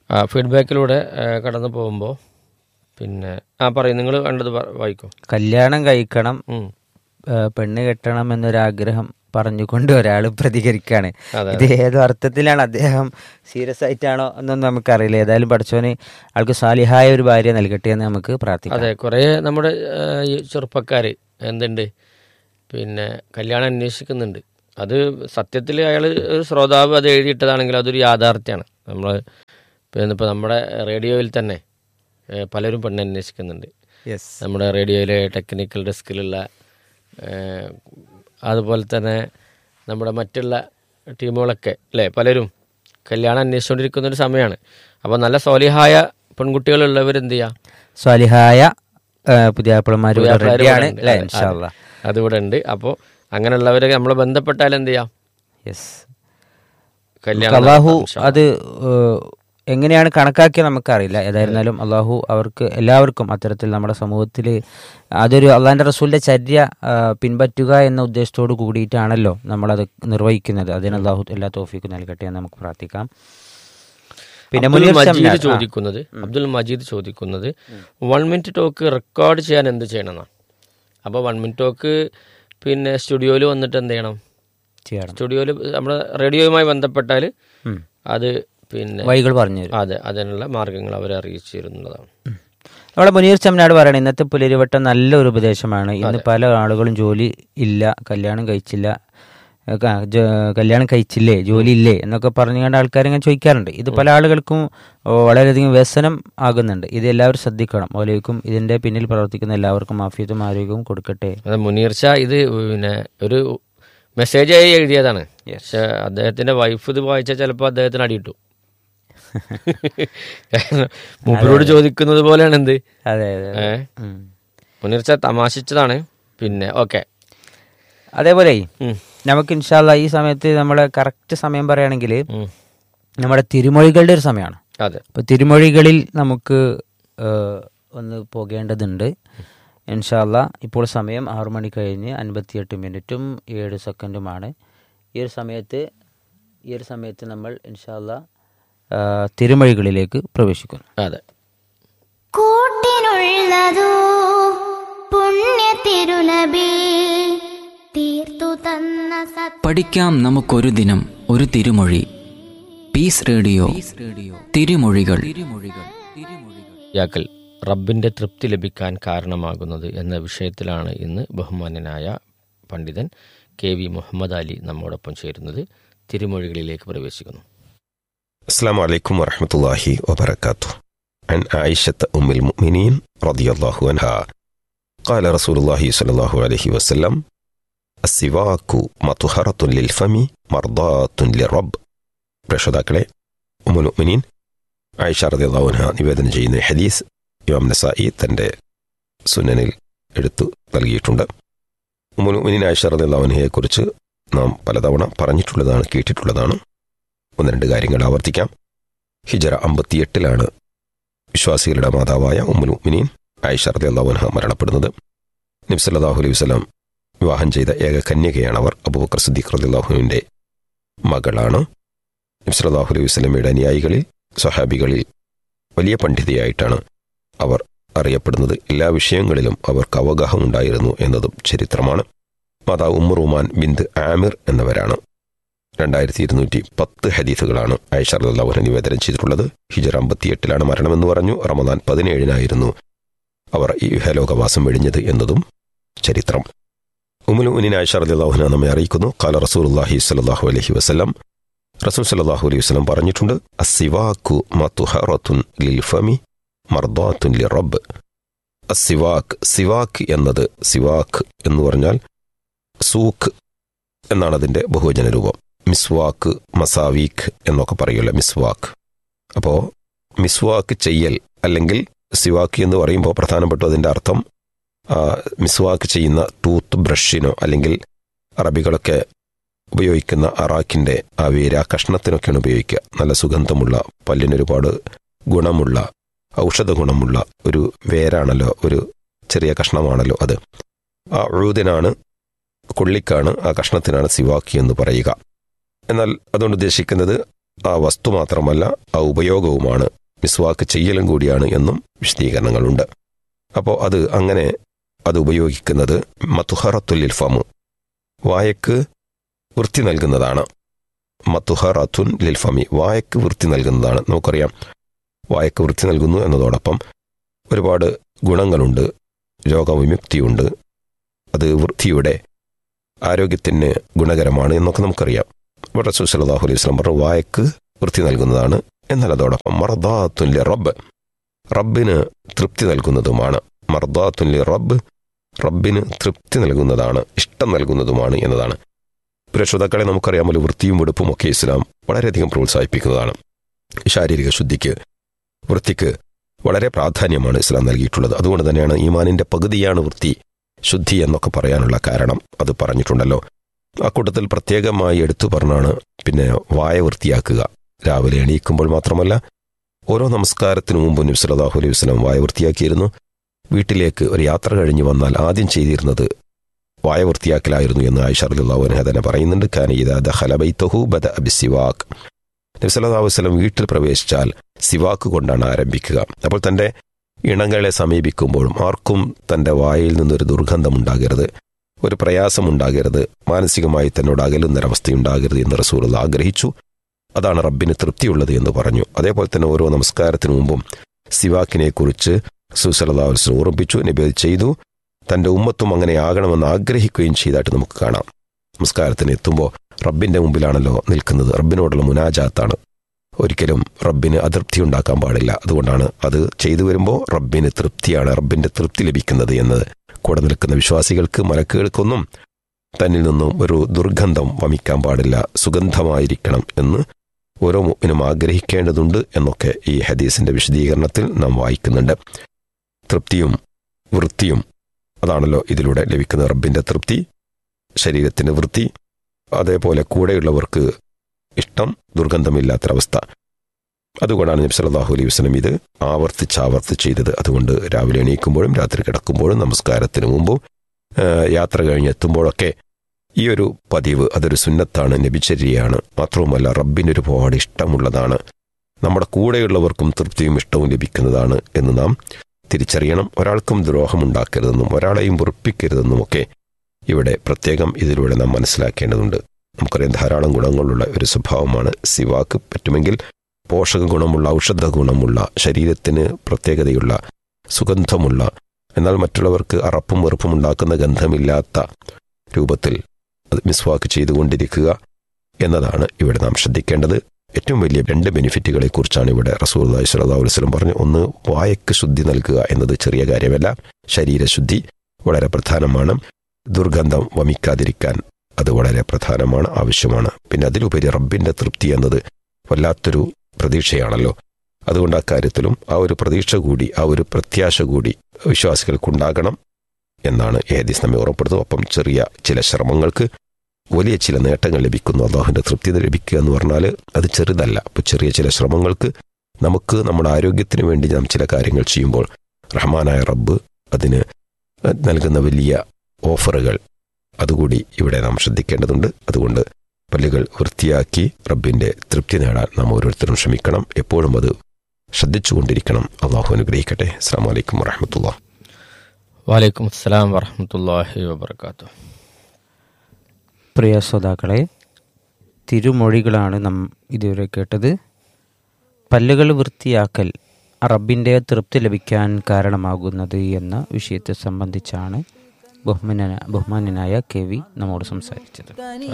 ആ ഫീഡ്ബാക്കിലൂടെ കടന്നു പോകുമ്പോൾ പിന്നെ ആ പറയും നിങ്ങൾ കണ്ടത് പ- വായിക്കോ കല്യാണം കഴിക്കണം ഉം. ഏ, പെണ്ണ് കെട്ടണം എന്നൊരാഗ്രഹം പറഞ്ഞുകൊണ്ട് ഒരാൾ പ്രതികരിക്കാണ് അതെ, ഇത് ഏതോ അർത്ഥത്തിലാണ് അദ്ദേഹം സീരിയസ് ആയിട്ടാണോ എന്നൊന്നും നമുക്കറിയില്ല ഏതായാലും പഠിച്ചോന് ആൾക്ക് സാലിഹായ ഒരു ഭാര്യ നൽകട്ടെ എന്ന് നമുക്ക് പ്രാർത്ഥിക്കാം അതെ കുറേ നമ്മുടെ ആ, ഈ ചെറുപ്പക്കാർ എന്തുണ്ട് പിന്നെ കല്യാണം അന്വേഷിക്കുന്നുണ്ട് അത് സത്യത്തിൽ അയാൾ ഒരു ശ്രോതാവ് അത് എഴുതിയിട്ടതാണെങ്കിൽ അതൊരു യാഥാർത്ഥ്യമാണ് നമ്മൾ പിന്നെ ഇപ്പോൾ നമ്മുടെ റേഡിയോയിൽ തന്നെ ഏ, പലരും പെണ്ണ് അന്വേഷിക്കുന്നുണ്ട് യെസ് നമ്മുടെ റേഡിയോയിലെ ടെക്നിക്കൽ ഡെസ്കിലുള്ള ഏ, അതുപോലെ തന്നെ നമ്മുടെ മറ്റുള്ള ടീമുകളൊക്കെ അല്ലേ പലരും കല്യാണം അന്വേഷിച്ചുകൊണ്ടിരിക്കുന്ന ഒരു സമയമാണ് അപ്പോൾ നല്ല സോലിഹായ പെൺകുട്ടികളുള്ളവർ എന്ത് ചെയ്യുക സ്വാലിഹായ പുതിയാപ്പിളമാർ പുതിയാപ്പിളമാര് റെഡിയാണ് ഇവിടെ ഉണ്ട്. അല്ലേ അതെ, ഇൻഷാല്ല അതിവിടെ ഉണ്ട് അപ്പോൾ അങ്ങനെയുള്ളവരെ നമ്മൾ ബന്ധപ്പെട്ടാൽ എന്ത് ചെയ്യാം യെസ് കല്യാണം അള്ളാഹു നടത്താം, ഇൻഷാ അത് ഏഹ്, എങ്ങനെയാണ് കണക്കാക്കിയത് നമുക്കറിയില്ല ഏതായിരുന്നാലും അള്ളാഹു അവർക്ക് എല്ലാവർക്കും അത്തരത്തിൽ നമ്മുടെ സമൂഹത്തിൽ അതൊരു അള്ളാഹിൻ്റെ റസൂലിൻ്റെ ചര്യ ആ, പിൻപറ്റുക എന്ന ഉദ്ദേശത്തോട് കൂടിയിട്ടാണല്ലോ നമ്മളത് നിർവഹിക്കുന്നത് അതിന് അള്ളാഹു എല്ലാ തോഫിക്കും നൽകട്ടെ എന്ന് നമുക്ക് പ്രാർത്ഥിക്കാം പിന്നെ അബ്ദുൽ മുനീർ മജീദ് ഷംനാദ്, ആ, ചോദിക്കുന്നത് അബ്ദുൽ മജീദ് ചോദിക്കുന്നത് വൺ മിനിറ്റ് ടോക്ക് റെക്കോർഡ് ചെയ്യാൻ എന്ത് ചെയ്യണമെന്നാണ് അപ്പോൾ വൺ മിനിറ്റ് ടോക്ക് പിന്നെ സ്റ്റുഡിയോയിൽ വന്നിട്ട് എന്ത് ചെയ്യണം ചെയ്യണം സ്റ്റുഡിയോയിൽ നമ്മുടെ റേഡിയോയുമായി ബന്ധപ്പെട്ടാൽ ഉം. അത് പിന്നെ വഴികൾ പറഞ്ഞു തരും അതെ അതിനുള്ള മാർഗങ്ങൾ അവരെ അറിയിച്ചു തരുന്നതാണ് നമ്മുടെ മുനീർ ചമ്മനാട് പറയണം ഇന്നത്തെ പുലരിവട്ടം നല്ലൊരു ഉപദേശമാണ് ഇന്ന് പല ആളുകളും ജോലി ഇല്ല കല്യാണം കഴിച്ചില്ല ഏ, ക- ജ- കല്യാണം കഴിച്ചില്ലേ ജോലി ഇല്ലേ എന്നൊക്കെ പറഞ്ഞുകൊണ്ട് ആൾക്കാർ ഇങ്ങനെ ചോദിക്കാറുണ്ട് ഇത് പല ആളുകൾക്കും ഓ, വളരെയധികം വ്യസനം ആകുന്നുണ്ട് ഇത് എല്ലാവരും ശ്രദ്ധിക്കണം ഓലേക്കും ഇതിന്റെ പിന്നിൽ പ്രവർത്തിക്കുന്ന എല്ലാവർക്കും ആഫിയത്തും ആരോഗ്യവും കൊടുക്കട്ടെ അത് മുനീർ ഷാ ഇത് പിന്നെ ഒരു മെസ്സേജായി എഴുതിയതാണ് പക്ഷെ അദ്ദേഹത്തിന്റെ വൈഫ് ഇത് വായിച്ചാൽ ചിലപ്പോൾ അദ്ദേഹത്തിന് അടിയിട്ടു കാരണം മൂപ്പരോട് ചോദിക്കുന്നത് പോലെയാണ് എന്ത് അതെ അതെ ഏ ഉം. മുനീർ ഷാ തമാശിച്ചതാണ് പിന്നെ ഓക്കെ അതേപോലെ നമുക്ക് ഇൻഷാല്ല ഈ സമയത്ത് നമ്മളെ കറക്റ്റ് സമയം പറയുകയാണെങ്കിൽ നമ്മുടെ തിരുമൊഴികളുടെ ഒരു സമയമാണ് അതെ അപ്പോൾ തിരുമൊഴികളിൽ നമുക്ക് ഏഹ്, ഒന്ന് പോകേണ്ടതുണ്ട് ഇൻഷാല്ല ഇപ്പോൾ സമയം ആറു മണി കഴിഞ്ഞ് അൻപത്തിയെട്ട് മിനിറ്റും ഏഴ് സെക്കൻഡുമാണ് ഈ ഒരു സമയത്ത് ഈ ഒരു സമയത്ത് നമ്മൾ ഇൻഷാല്ല ഏഹ്, തിരുമൊഴികളിലേക്ക് പ്രവേശിക്കുന്നു അതെ കൂട്ടിനുള്ളതോ പുണ്യ തിരുനബി തീർത്തു തന്ന സത് പഠിക്കാം നമുക്കൊരു ദിനം ഒരു തിരുമൊഴി പീസ് റേഡിയോ തിരുമൊഴികൾ യാക്കൽ റബ്ബിന്റെ തൃപ്തി ലഭിക്കാൻ കാരണമാകുന്നത് എന്ന വിഷയത്തിലാണ് ഇന്ന് ബഹുമാന്യനായ പണ്ഡിതൻ കെ വി മുഹമ്മദ് അലി നമ്മോടൊപ്പം ചേരുന്നത് തിരുമൊഴികളിലേക്ക് പ്രവേശിക്കുന്നു السلام عليكم ورحمة الله وبركاته عن عائشة أم المؤمنين رضي الله عنها قال رسول الله صلى الله عليه وسلم السواك مطهرة للفم مرضاة للرب പ്രേക്ഷതാക്കളെ ഉമ്മുൽ മുഅ്മിനീൻ ആയിഷ റളിയല്ലാഹു അൻഹ നിവേദനം ചെയ്യുന്ന ഈ ഹദീസ് ഇമാം നസായി തൻ്റെ സുനനിൽ എടുത്തു നൽകിയിട്ടുണ്ട് ഉമ്മുൽ മുഅ്മിനീൻ ആയിഷ റളിയല്ലാഹു അൻഹയെക്കുറിച്ച് നാം പലതവണ പറഞ്ഞിട്ടുള്ളതാണ് കേട്ടിട്ടുള്ളതാണ് ഒന്ന് രണ്ട് കാര്യങ്ങൾ ആവർത്തിക്കാം ഹിജറ അമ്പത്തിയെട്ടിലാണ് വിശ്വാസികളുടെ മാതാവായ ഉമ്മുൽ മുഅ്മിനീൻ ആയിഷ റളിയല്ലാഹു അൻഹ മരണപ്പെടുന്നത് നബി സല്ലല്ലാഹു അലൈഹി വസല്ലം വിവാഹം ചെയ്ത ഏക കന്യകയാണ് അവർ അബൂബക്കർ സിദ്ദീഖ് റളിയല്ലാഹുവിൻ്റെ മകളാണ് നബി സല്ലല്ലാഹു അലൈഹി വസല്ലമയുടെ അനുയായികളിൽ സ്വഹാബികളിൽ വലിയ പണ്ഡിതയായിട്ടാണ് അവർ അറിയപ്പെടുന്നത് എല്ലാ വിഷയങ്ങളിലും അവർക്ക് അവഗാഹമുണ്ടായിരുന്നു എന്നതും ചരിത്രമാണ് മാതാവ് ഉമ്മ റുമാൻ ബിന്ദ് ആമിർ എന്നവരാണ് രണ്ടായിരത്തി ഇരുന്നൂറ്റി പത്ത് ഹദീസുകളാണ് ആയിഷ റളിയല്ലാഹു നിവേദനം ചെയ്തിട്ടുള്ളത് ഹിജർ അമ്പത്തിയെട്ടിലാണ് മരണമെന്ന് പറഞ്ഞു റമദാൻ പതിനേഴിനായിരുന്നു അവർ ഈ ഇഹലോകവാസം വെടിഞ്ഞത് എന്നതും ചരിത്രം ഉമുൽ ഉനിൻ ആയിഷ റളിയല്ലാഹുന നമ്മെ അറിയിക്കുന്നു കാല റസൂലുള്ളാഹി സ്വല്ലല്ലാഹു അലൈഹി വസല്ലം റസൂൽ സല്ലല്ലാഹു അലൈഹി വസല്ലം പറഞ്ഞിട്ടുണ്ട് അസ്സിവാക്കു മതുഹറത്തുൻ ലിൽ ഫമി മർദാത്തുൻ ലിറബ്ബ് അസ്സിവാക്ക് സിവാക്ക് എന്നത് സിവാക്ക് എന്ന് പറഞ്ഞാൽ സൂക്ക് എന്നാണ് അതിൻ്റെ ബഹുവചന രൂപം മിസ്വാക്ക് മസാവീക്ക് എന്നൊക്കെ പറയുമല്ലോ മിസ്വാക്ക് അപ്പോൾ മിസ്വാക്ക് ചെയ്യൽ അല്ലെങ്കിൽ സിവാക്ക് എന്ന് പറയുമ്പോൾ പ്രധാനപ്പെട്ട അതിൻ്റെ അർത്ഥം ആ, മിസ്വാക്ക് ചെയ്യുന്ന ടൂത്ത് ബ്രഷിനോ അല്ലെങ്കിൽ അറബികളൊക്കെ ഉപയോഗിക്കുന്ന അറാക്കിൻ്റെ ആ വേര് ആ കഷ്ണത്തിനൊക്കെയാണ് ഉപയോഗിക്കുക നല്ല സുഗന്ധമുള്ള പല്ലിന് ഒരുപാട് ഗുണമുള്ള ഔഷധ ഗുണമുള്ള ഒരു വേരാണല്ലോ ഒരു ചെറിയ കഷ്ണമാണല്ലോ അത് ആ ഉഴുതിനാണ് കൊള്ളിക്കാണ് ആ കഷ്ണത്തിനാണ് സിവാക്കി എന്ന് പറയുക എന്നാൽ അതുകൊണ്ട് ഉദ്ദേശിക്കുന്നത് ആ വസ്തു മാത്രമല്ല ആ ഉപയോഗവുമാണ് മിസ്വാക്ക് ചെയ്യലും കൂടിയാണ് എന്നും വിശദീകരണങ്ങളുണ്ട് അപ്പോൾ അത് അങ്ങനെ അത് ഉപയോഗിക്കുന്നത് മത്തുഹറത്തുല്ലിൽ ഫമു വായക്ക് വൃത്തി നൽകുന്നതാണ് മത്തുഹറത്തുൻ ലിൽഫമി വായക്ക് വൃത്തി നൽകുന്നതാണ് നമുക്കറിയാം വായക്ക് വൃത്തി നൽകുന്നു എന്നതോടൊപ്പം ഒരുപാട് ഗുണങ്ങളുണ്ട് രോഗവിമുക്തിയുണ്ട് അത് വൃത്തിയുടെ ആരോഗ്യത്തിന് ഗുണകരമാണ് എന്നൊക്കെ നമുക്കറിയാം ഇവിടെ റസൂൽ സല്ലല്ലാഹു അലൈഹി വസല്ലം പറഞ്ഞു വായക്ക് വൃത്തി നൽകുന്നതാണ് എന്നാൽ അതോടൊപ്പം മർദാത്തുല്യ റബ്ബ് റബ്ബിന് തൃപ്തി നൽകുന്നതുമാണ് മർദാത്തുല്യ റബ്ബ് റബ്ബിന് തൃപ്തി നൽകുന്നതാണ് ഇഷ്ടം നൽകുന്നതുമാണ് എന്നതാണ് പ്രിയ ശ്രോതാക്കളെ നമുക്കറിയാമല്ലോ വൃത്തിയും വെടുപ്പും ഒക്കെ ഇസ്ലാം വളരെയധികം പ്രോത്സാഹിപ്പിക്കുന്നതാണ് ശാരീരിക ശുദ്ധിക്ക് വൃത്തിക്ക് വളരെ പ്രാധാന്യമാണ് ഇസ്ലാം നൽകിയിട്ടുള്ളത് അതുകൊണ്ട് തന്നെയാണ് ഈമാനിന്റെ പകുതിയാണ് വൃത്തി ശുദ്ധി എന്നൊക്കെ പറയാനുള്ള കാരണം അത് പറഞ്ഞിട്ടുണ്ടല്ലോ ആ കൂട്ടത്തിൽ പ്രത്യേകമായി എടുത്തു പറഞ്ഞാണ് പിന്നെ വായ വൃത്തിയാക്കുക രാവിലെ എണീക്കുമ്പോൾ മാത്രമല്ല ഓരോ നമസ്കാരത്തിനു മുമ്പ് നബി സല്ലല്ലാഹു അലൈഹി വസല്ലം വായ വൃത്തിയാക്കിയിരുന്നു വീട്ടിലേക്ക് ഒരു യാത്ര കഴിഞ്ഞ് വന്നാൽ ആദ്യം ചെയ്തിരുന്നത് വായ വൃത്തിയാക്കലായിരുന്നു എന്ന് ആയിഷ റളിയല്ലാഹു അൻഹ തന്നെ പറയുന്നുണ്ട് കാന ഇദാ ദഖല ബൈതഹു ബദ ബിസിവാക് നബി സല്ലല്ലാഹു അലൈഹി വസല്ലം വീട്ടിൽ പ്രവേശിച്ചാൽ സിവാക്ക് കൊണ്ടാണ് ആരംഭിക്കുക അപ്പോൾ തന്റെ ഇണങ്ങളെ സമീപിക്കുമ്പോഴും ആർക്കും തന്റെ വായിൽ നിന്നൊരു ദുർഗന്ധം ഉണ്ടാകരുത് ഒരു പ്രയാസമുണ്ടാകരുത് മാനസികമായി തന്നോട് അകലുന്നൊരവസ്ഥയുണ്ടാകരുത് എന്ന് റസൂൽ ആഗ്രഹിച്ചു അതാണ് റബ്ബിന് തൃപ്തിയുള്ളത് എന്ന് പറഞ്ഞു അതേപോലെ തന്നെ ഓരോ നമസ്കാരത്തിനു മുമ്പും സിവാക്കിനെ കുറിച്ച് സുസലദാവൽസ് ഓർമ്മിപ്പിച്ചു നബി അത് ചെയ്തു തന്റെ ഉമ്മത്തും അങ്ങനെ ആകണമെന്ന് ആഗ്രഹിക്കുകയും ചെയ്തായിട്ട് നമുക്ക് കാണാം നമസ്കാരത്തിന് എത്തുമ്പോൾ റബ്ബിന്റെ മുമ്പിലാണല്ലോ നിൽക്കുന്നത് റബ്ബിനോടുള്ള മുനാജാത്താണ് ഒരിക്കലും റബ്ബിന് അതൃപ്തി ഉണ്ടാക്കാൻ പാടില്ല അതുകൊണ്ടാണ് അത് ചെയ്തു വരുമ്പോൾ റബ്ബിന് തൃപ്തിയാണ് റബ്ബിന്റെ തൃപ്തി ലഭിക്കുന്നത് എന്നത് കൂടെ നിൽക്കുന്ന വിശ്വാസികൾക്ക് മലക്കുകൾക്കൊന്നും തന്നിൽ നിന്നും ഒരു ദുർഗന്ധം വമിക്കാൻ പാടില്ല സുഗന്ധമായിരിക്കണം എന്ന് ഓരോ മുപ്പിനും ആഗ്രഹിക്കേണ്ടതുണ്ട് എന്നൊക്കെ ഈ ഹദീസിന്റെ വിശദീകരണത്തിൽ നാം വായിക്കുന്നുണ്ട് തൃപ്തിയും വൃത്തിയും അതാണല്ലോ ഇതിലൂടെ ലഭിക്കുന്ന റബ്ബിന്റെ തൃപ്തി ശരീരത്തിന്റെ വൃത്തി അതേപോലെ കൂടെയുള്ളവർക്ക് ഇഷ്ടം ദുർഗന്ധമില്ലാത്തൊരവസ്ഥ അതുകൊണ്ടാണ് നബി സല്ലല്ലാഹു അലൈഹി വസല്ലം ഇത് ആവർത്തിച്ച് ആവർത്തിച്ച് ചെയ്തത് അതുകൊണ്ട് രാവിലെ എണീക്കുമ്പോഴും രാത്രി കിടക്കുമ്പോഴും നമസ്കാരത്തിന് മുമ്പും ആ, യാത്ര കഴിഞ്ഞ് എത്തുമ്പോഴൊക്കെ ഈ ഒരു പതിവ് അതൊരു സുന്നത്താണ് നബിചര്യയാണ് മാത്രവുമല്ല റബ്ബിന് ഒരുപാട് ഇഷ്ടമുള്ളതാണ് നമ്മുടെ കൂടെയുള്ളവർക്കും തൃപ്തിയും ഇഷ്ടവും ലഭിക്കുന്നതാണ് എന്ന് നാം തിരിച്ചറിയണം ഒരാൾക്കും ദ്രോഹമുണ്ടാക്കരുതെന്നും ഒരാളെയും വെറുപ്പിക്കരുതെന്നും ഒക്കെ ഇവിടെ പ്രത്യേകം ഇതിലൂടെ നാം മനസ്സിലാക്കേണ്ടതുണ്ട് നമുക്കറിയാം ധാരാളം ഗുണങ്ങളുള്ള ഒരു സ്വഭാവമാണ് സിവാക്ക് പറ്റുമെങ്കിൽ പോഷക ഗുണമുള്ള ഔഷധ ഗുണമുള്ള ശരീരത്തിന് പ്രത്യേകതയുള്ള സുഗന്ധമുള്ള എന്നാൽ മറ്റുള്ളവർക്ക് അറപ്പും വെറുപ്പും ഉണ്ടാക്കുന്ന ഗന്ധമില്ലാത്ത രൂപത്തിൽ അത് മിസ്വാക്ക് ചെയ്തുകൊണ്ടിരിക്കുക എന്നതാണ് ഇവിടെ നാം ശ്രദ്ധിക്കേണ്ടത് ഏറ്റവും വലിയ രണ്ട് ബെനിഫിറ്റുകളെ കുറിച്ചാണ് ഇവിടെ റസൂൽ സല്ലല്ലാഹു അലൈഹി വസല്ലം പറഞ്ഞു ഒന്ന് വായക്ക് ശുദ്ധി നൽകുക എന്നത് ചെറിയ കാര്യമല്ല ശരീരശുദ്ധി വളരെ പ്രധാനമാണ് ദുർഗന്ധം വമിക്കാതിരിക്കാൻ അത് വളരെ പ്രധാനമാണ് ആവശ്യമാണ് പിന്നെ അതിലുപരി റബ്ബിന്റെ തൃപ്തി എന്നത് വല്ലാത്തൊരു പ്രതീക്ഷയാണല്ലോ അതുകൊണ്ട് ആ കാര്യത്തിലും ആ ഒരു പ്രതീക്ഷ കൂടി ആ ഒരു പ്രത്യാശ കൂടി വിശ്വാസികൾക്കുണ്ടാകണം എന്നാണ് ഈ ഹദീസ് നമ്മെ ഉറപ്പെടുത്തുന്നത് ഒപ്പം ചെറിയ ചില ശ്രമങ്ങൾക്ക് വലിയ ചില നേട്ടങ്ങൾ ലഭിക്കുന്നു അള്ളാഹുവിന്റെ തൃപ്തി ലഭിക്കുക എന്ന് പറഞ്ഞാൽ അത് ചെറുതല്ല അപ്പോൾ ചെറിയ ചില ശ്രമങ്ങൾക്ക് നമുക്ക് നമ്മുടെ ആരോഗ്യത്തിന് വേണ്ടി നാം ചില കാര്യങ്ങൾ ചെയ്യുമ്പോൾ റഹ്മാനായ റബ്ബ് അതിന് നൽകുന്ന വലിയ ഓഫറുകൾ അതുകൂടി ഇവിടെ നാം ശ്രദ്ധിക്കേണ്ടതുണ്ട് അതുകൊണ്ട് പല്ലുകൾ വൃത്തിയാക്കി റബ്ബിന്റെ തൃപ്തി നേടാൻ നാം ഓരോരുത്തരും ശ്രമിക്കണം എപ്പോഴും അത് ശ്രദ്ധിച്ചുകൊണ്ടിരിക്കണം അള്ളാഹു അനുഗ്രഹിക്കട്ടെ അസ്സാം വലൈക്കും വറഹമത്തുള്ള വാലൈക്കും അസ്സലാം വറഹമത്തല്ലാഹി വബർക്കാത്തു പ്രിയ ശ്രോതാക്കളെ തിരുമൊഴികളാണ് നാം ഇതുവരെ കേട്ടത് പല്ലുകൾ വൃത്തിയാക്കൽ റബ്ബിൻ്റെ തൃപ്തി ലഭിക്കാൻ കാരണമാകുന്നത് എന്ന വിഷയത്തെ സംബന്ധിച്ചാണ് ബഹുമാന ബഹുമാന്യനായ കെ വി നമ്മോട് സംസാരിച്ചത്